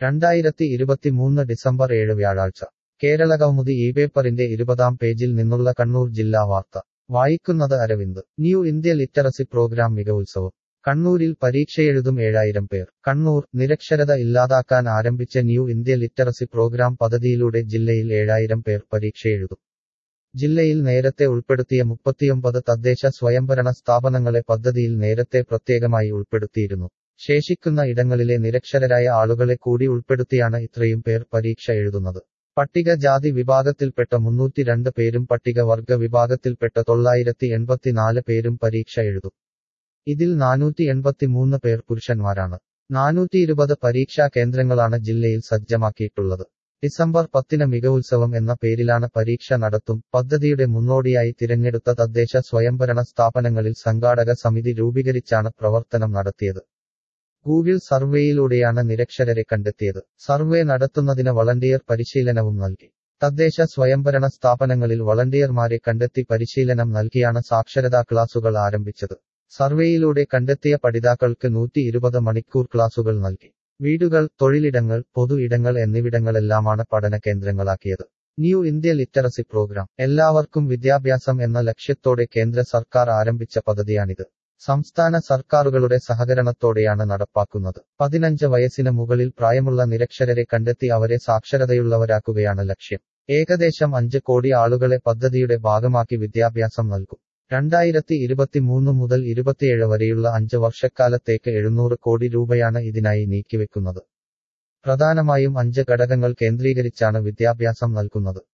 രണ്ടായിരത്തി ഇരുപത്തിമൂന്ന് ഡിസംബർ ഏഴ് വ്യാഴാഴ്ച കേരളകൗമുദി ഈ പേപ്പറിന്റെ ഇരുപതാം പേജിൽ നിന്നുള്ള കണ്ണൂർ ജില്ലാ വാർത്ത വായിക്കുന്നത് Aravind new India literacy programme മികവുത്സവം കണ്ണൂരിൽ പരീക്ഷയെഴുതും ഏഴായിരം പേർ കണ്ണൂർ നിരക്ഷരത ഇല്ലാതാക്കാൻ ആരംഭിച്ച ന്യൂ ഇന്ത്യ ലിറ്ററസി പ്രോഗ്രാം പദ്ധതിയിലൂടെ ജില്ലയിൽ ഏഴായിരം പേർ പരീക്ഷയെഴുതും ജില്ലയിൽ നേരത്തെ ഉൾപ്പെടുത്തിയ മുപ്പത്തിയൊമ്പത് തദ്ദേശ സ്വയംഭരണ സ്ഥാപനങ്ങളെ പദ്ധതിയിൽ നേരത്തെ പ്രത്യേകമായി ഉൾപ്പെടുത്തിയിരുന്നു ശേഷിക്കുന്ന ഇടങ്ങളിലെ നിരക്ഷരരായ ആളുകളെ കൂടി ഉൾപ്പെടുത്തിയാണ് ഇത്രയും പേർ പരീക്ഷ എഴുതുന്നത് പട്ടികജാതി വിഭാഗത്തിൽപ്പെട്ട മുന്നൂറ്റിരണ്ട് പേരും പട്ടികവർഗ വിഭാഗത്തിൽപ്പെട്ട തൊള്ളായിരത്തി എൺപത്തിനാല് പേരും പരീക്ഷ എഴുതും ഇതിൽ നാനൂറ്റി എൺപത്തിമൂന്ന് പേർ പുരുഷന്മാരാണ് നാനൂറ്റി ഇരുപത് പരീക്ഷാ കേന്ദ്രങ്ങളാണ് ജില്ലയിൽ സജ്ജമാക്കിയിട്ടുള്ളത് ഡിസംബർ പത്തിന് മികവുത്സവം എന്ന പേരിലാണ് പരീക്ഷ നടത്തും പദ്ധതിയുടെ മുന്നോടിയായി തിരഞ്ഞെടുത്ത തദ്ദേശ സ്വയംഭരണ സ്ഥാപനങ്ങളിൽ സംഘാടക സമിതി രൂപീകരിച്ചാണ് പ്രവർത്തനം നടത്തിയത് ഗൂഗിൾ സർവേയിലൂടെയാണ് നിരക്ഷരരെ കണ്ടെത്തിയത് സർവേ നടത്തുന്നതിന് വളണ്ടിയർ പരിശീലനവും നൽകി തദ്ദേശ സ്വയംഭരണ സ്ഥാപനങ്ങളിൽ വളണ്ടിയർമാരെ കണ്ടെത്തി പരിശീലനം നൽകിയാണ് സാക്ഷരതാ ക്ലാസുകൾ ആരംഭിച്ചത് സർവേയിലൂടെ കണ്ടെത്തിയ പഠിതാക്കൾക്ക് നൂറ്റി ഇരുപത് മണിക്കൂർ ക്ലാസുകൾ നൽകി വീടുകൾ തൊഴിലിടങ്ങൾ പൊതു ഇടങ്ങൾ എന്നിവിടങ്ങളെല്ലാമാണ് പഠന കേന്ദ്രങ്ങളാക്കിയത് ന്യൂ ഇന്ത്യ ലിറ്ററസി പ്രോഗ്രാം എല്ലാവർക്കും വിദ്യാഭ്യാസം എന്ന ലക്ഷ്യത്തോടെ കേന്ദ്ര സർക്കാർ ആരംഭിച്ച പദ്ധതിയാണിത് സംസ്ഥാന സർക്കാരുകളുടെ സഹകരണത്തോടെയാണ് നടപ്പാക്കുന്നത് പതിനഞ്ച് വയസ്സിന് മുകളിൽ പ്രായമുള്ള നിരക്ഷരരെ കണ്ടെത്തി അവരെ സാക്ഷരതയുള്ളവരാക്കുകയാണ് ലക്ഷ്യം ഏകദേശം അഞ്ച് കോടി ആളുകളെ പദ്ധതിയുടെ ഭാഗമാക്കി വിദ്യാഭ്യാസം നൽകും രണ്ടായിരത്തി ഇരുപത്തിമൂന്ന് മുതൽ ഇരുപത്തിയേഴ് വരെയുള്ള അഞ്ച് വർഷക്കാലത്തേക്ക് എഴുന്നൂറ് കോടി രൂപയാണ് ഇതിനായി നീക്കിവെക്കുന്നത് പ്രധാനമായും അഞ്ച് ഘടകങ്ങൾ കേന്ദ്രീകരിച്ചാണ് വിദ്യാഭ്യാസം നൽകുന്നത്